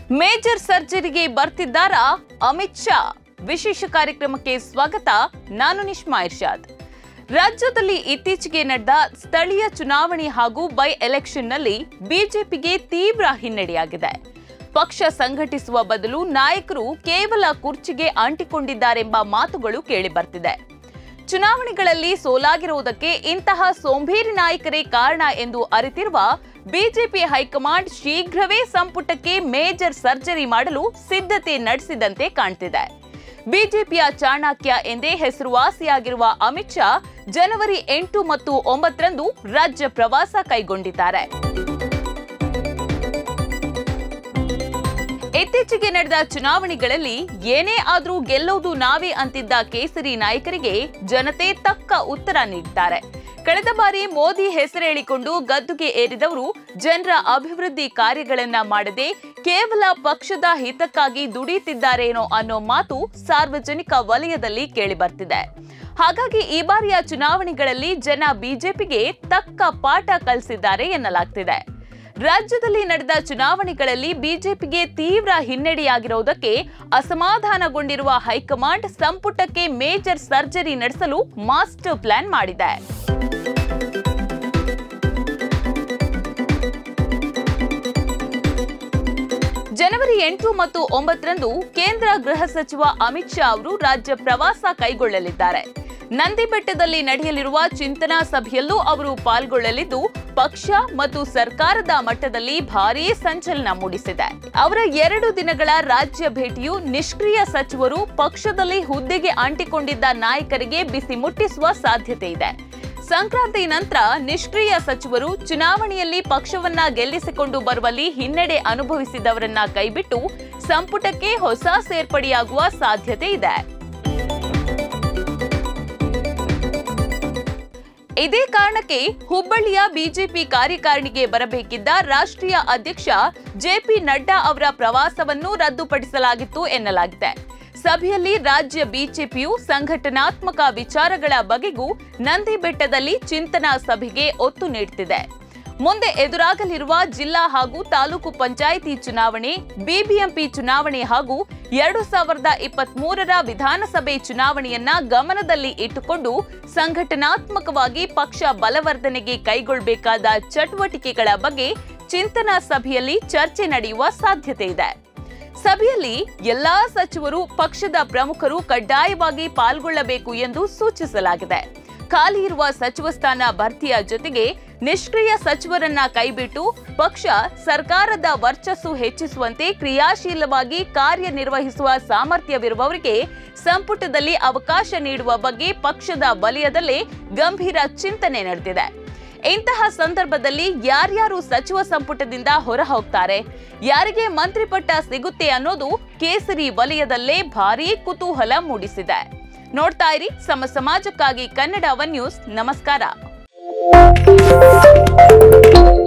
major ಸರ್ಜರಿಗೆ ಬರ್ತಿದ್ದಾರಾ ಅಮಿತ್ ಶಾ ವಿಶೇಷ ಕಾರ್ಯಕ್ರಮಕ್ಕೆ ಸ್ವಾಗತ ನಾನು ನಿಷ್ಮಾ ಇರ್ಷಾದ್ ರಾಜ್ಯದಲ್ಲಿ ಇತ್ತೀಚೆಗೆ ನಡೆದ ಸ್ಥಳೀಯ ಚುನಾವಣೆ ಹಾಗೂ ಬೈ ಎಲೆಕ್ಷನ್ನಲ್ಲಿ ಬಿಜೆಪಿಗೆ ತೀವ್ರ ಹಿನ್ನಡೆಯಾಗಿದೆ ಪಕ್ಷ ಸಂಘಟಿಸುವ ಬದಲು ನಾಯಕರು ಕೇವಲ ಕುರ್ಚಿಗೆ ಅಂಟಿಕೊಂಡಿದ್ದಾರೆಂಬ ಮಾತುಗಳು ಕೇಳಿಬರ್ತಿದೆ ಚುನಾವಣೆಗಳಲ್ಲಿ ಸೋಲಾಗಿರುವುದಕ್ಕೆ ಇಂತಹ ಸೋಂಬೇರಿ ನಾಯಕರೇ ಕಾರಣ ಎಂದು ಅರಿತಿರುವ ಬಿಜೆಪಿ ಹೈಕಮಾಂಡ್ ಶೀಘ್ರವೇ ಸಂಪುಟಕ್ಕೆ ಮೇಜರ್ ಸರ್ಜರಿ ಮಾಡಲು ಸಿದ್ಧತೆ ನಡೆಸಿದಂತೆ ಕಾಣ್ತಿದೆ ಬಿಜೆಪಿಯ ಚಾಣಕ್ಯ ಎಂದೇ ಹೆಸರುವಾಸಿಯಾಗಿರುವ ಅಮಿತ್ ಶಾ ಜನವರಿ ಎಂಟು ಮತ್ತು ಒಂಬತ್ತರಂದು ರಾಜ್ಯ ಪ್ರವಾಸ ಕೈಗೊಂಡಿದ್ದಾರೆ ಇತ್ತೀಚೆಗೆ ನಡೆದ ಚುನಾವಣೆಗಳಲ್ಲಿ ಏನೇ ಆದ್ರೂ ಗೆಲ್ಲೋದು ನಾವೇ ಅಂತಿದ್ದ ಕೇಸರಿ ನಾಯಕರಿಗೆ ಜನತೆ ತಕ್ಕ ಉತ್ತರ ನೀಡಿದ್ದಾರೆ ಕಳೆದ ಬಾರಿ ಮೋದಿ ಹೆಸರೇಳಿಕೊಂಡು ಗದ್ದುಗೆ ಏರಿದವರು ಜನರ ಅಭಿವೃದ್ಧಿ ಕಾರ್ಯಗಳನ್ನ ಮಾಡದೆ ಕೇವಲ ಪಕ್ಷದ ಹಿತಕ್ಕಾಗಿ ದುಡಿಯುತ್ತಿದ್ದಾರೇನೋ ಅನ್ನೋ ಮಾತು ಸಾರ್ವಜನಿಕ ವಲಯದಲ್ಲಿ ಕೇಳಿಬರ್ತಿದೆ ಹಾಗಾಗಿ ಈ ಬಾರಿಯ ಚುನಾವಣೆಗಳಲ್ಲಿ ಜನ ಬಿಜೆಪಿಗೆ ತಕ್ಕ ಪಾಠ ಕಲಿಸಿದ್ದಾರೆ ಎನ್ನಲಾಗ್ತಿದೆ ರಾಜ್ಯದಲ್ಲಿ ನಡೆದ ಚುನಾವಣೆಗಳಲ್ಲಿ ಬಿಜೆಪಿಗೆ ತೀವ್ರ ಹಿನ್ನಡೆಯಾಗಿರುವುದಕ್ಕೆ ಅಸಮಾಧಾನಗೊಂಡಿರುವ ಹೈಕಮಾಂಡ್ ಸಂಪುಟಕ್ಕೆ ಮೇಜರ್ ಸರ್ಜರಿ ನಡೆಸಲು ಮಾಸ್ಟರ್ ಪ್ಲಾನ್ ಮಾಡಿದೆ ಜನವರಿ ಎಂಟು ಮತ್ತು ಒಂಬತ್ತರಂದು ಕೇಂದ್ರ ಗೃಹ ಸಚಿವ ಅಮಿತ್ ಶಾ ಅವರು ರಾಜ್ಯ ಪ್ರವಾಸ ಕೈಗೊಳ್ಳಲಿದ್ದಾರೆ ನಂದಿ ಬೆಟ್ಟದಲ್ಲಿ ನಡೆಯಲಿರುವ ಚಿಂತನಾ ಸಭೆಯಲ್ಲೂ ಅವರು ಪಾಲ್ಗೊಳ್ಳಲಿದ್ದು ಪಕ್ಷ ಮತ್ತು ಸರ್ಕಾರದ ಮಟ್ಟದಲ್ಲಿ ಭಾರೀ ಸಂಚಲನ ಮೂಡಿಸಿದೆ ಅವರ ಎರಡು ದಿನಗಳ ರಾಜ್ಯ ಭೇಟಿಯು ನಿಷ್ಕ್ರಿಯ ಸಚಿವರು ಪಕ್ಷದಲ್ಲಿ ಹುದ್ದೆಗೆ ಅಂಟಿಕೊಂಡಿದ್ದ ನಾಯಕರಿಗೆ ಬಿಸಿ ಮುಟ್ಟಿಸುವ ಸಾಧ್ಯತೆ ಇದೆ ಸಂಕ್ರಾಂತಿ ನಂತರ ನಿಷ್ಕ್ರಿಯ ಸಚಿವರು ಚುನಾವಣೆಯಲ್ಲಿ ಪಕ್ಷವನ್ನ ಗೆಲ್ಲಿಸಿಕೊಂಡು ಬರುವಲ್ಲಿ ಹಿನ್ನಡೆ ಅನುಭವಿಸಿದವರನ್ನ ಕೈಬಿಟ್ಟು ಸಂಪುಟಕ್ಕೆ ಹೊಸ ಸೇರ್ಪಡೆಯಾಗುವ ಸಾಧ್ಯತೆ ಇದೆ ಇದೇ ಕಾರಣಕ್ಕೆ ಹುಬ್ಬಳ್ಳಿಯ ಬಿಜೆಪಿ ಕಾರ್ಯಕಾರಿಣಿಗೆ ಬರಬೇಕಿದ್ದ ರಾಷ್ಟ್ರೀಯ ಅಧ್ಯಕ್ಷ ಜೆಪಿ ನಡ್ಡಾ ಅವರ ಪ್ರವಾಸವನ್ನು ರದ್ದುಪಡಿಸಲಾಗಿತ್ತು ಎನ್ನಲಾಗಿದೆ ಸಭೆಯಲ್ಲಿ ರಾಜ್ಯ ಬಿಜೆಪಿಯು ಸಂಘಟನಾತ್ಮಕ ವಿಚಾರಗಳ ಬಗೆಗೂ ನಂದಿ ಬೆಟ್ಟದಲ್ಲಿ ಚಿಂತನಾ ಸಭೆಗೆ ಒತ್ತು ನೀಡುತ್ತಿದೆ ಮುಂದೆ ಎದುರಾಗಲಿರುವ ಜಿಲ್ಲಾ ಹಾಗೂ ತಾಲೂಕು ಪಂಚಾಯಿತಿ ಚುನಾವಣೆ ಬಿಬಿಎಂಪಿ ಚುನಾವಣೆ ಹಾಗೂ ಎರಡು ಸಾವಿರದ ಇಪ್ಪತ್ತ್ ಮೂರರ ವಿಧಾನಸಭೆ ಚುನಾವಣೆಯನ್ನ ಗಮನದಲ್ಲಿ ಇಟ್ಟುಕೊಂಡು ಸಂಘಟನಾತ್ಮಕವಾಗಿ ಪಕ್ಷ ಬಲವರ್ಧನೆಗೆ ಕೈಗೊಳ್ಳಬೇಕಾದ ಚಟುವಟಿಕೆಗಳ ಬಗ್ಗೆ ಚಿಂತನಾ ಸಭೆಯಲ್ಲಿ ಚರ್ಚೆ ನಡೆಯುವ ಸಾಧ್ಯತೆ ಇದೆ ಸಭೆಯಲ್ಲಿ ಎಲ್ಲಾ ಸಚಿವರು ಪಕ್ಷದ ಪ್ರಮುಖರು ಕಡ್ಡಾಯವಾಗಿ ಪಾಲ್ಗೊಳ್ಳಬೇಕು ಎಂದು ಸೂಚಿಸಲಾಗಿದೆ ಖಾಲಿ ಇರುವ ಸಚಿವ ಸ್ಥಾನ ಭರ್ತಿಯ ಜೊತೆಗೆ ನಿಷ್ಕ್ರಿಯ ಸಚಿವರನ್ನ ಕೈಬಿಟ್ಟು ಪಕ್ಷ ಸರ್ಕಾರದ ವರ್ಚಸ್ಸು ಹೆಚ್ಚಿಸುವಂತೆ ಕ್ರಿಯಾಶೀಲವಾಗಿ ಕಾರ್ಯನಿರ್ವಹಿಸುವ ಸಾಮರ್ಥ್ಯವಿರುವವರಿಗೆ ಸಂಪುಟದಲ್ಲಿ ಅವಕಾಶ ನೀಡುವ ಬಗ್ಗೆ ಪಕ್ಷದ ವಲಯದಲ್ಲೇ ಗಂಭೀರ ಚಿಂತನೆ ನಡೆದಿದೆ ಇಂತಹ ಸಂದರ್ಭದಲ್ಲಿ ಯಾರ್ಯಾರು ಸಚಿವ ಸಂಪುಟದಿಂದ ಹೊರ ಹೋಗ್ತಾರೆ ಯಾರಿಗೆ ಮಂತ್ರಿ ಪಟ್ಟ ಸಿಗುತ್ತೆ ಅನ್ನೋದು ಕೇಸರಿ ವಲಯದಲ್ಲೇ ಭಾರೀ ಕುತೂಹಲ ಮೂಡಿಸಿದೆ ನೋಡ್ತಾ ಇರಿ ಸಮ ಸಮಾಜಕ್ಕಾಗಿ ಕನ್ನಡ ಒನ್ ನ್ಯೂಸ್ ನಮಸ್ಕಾರ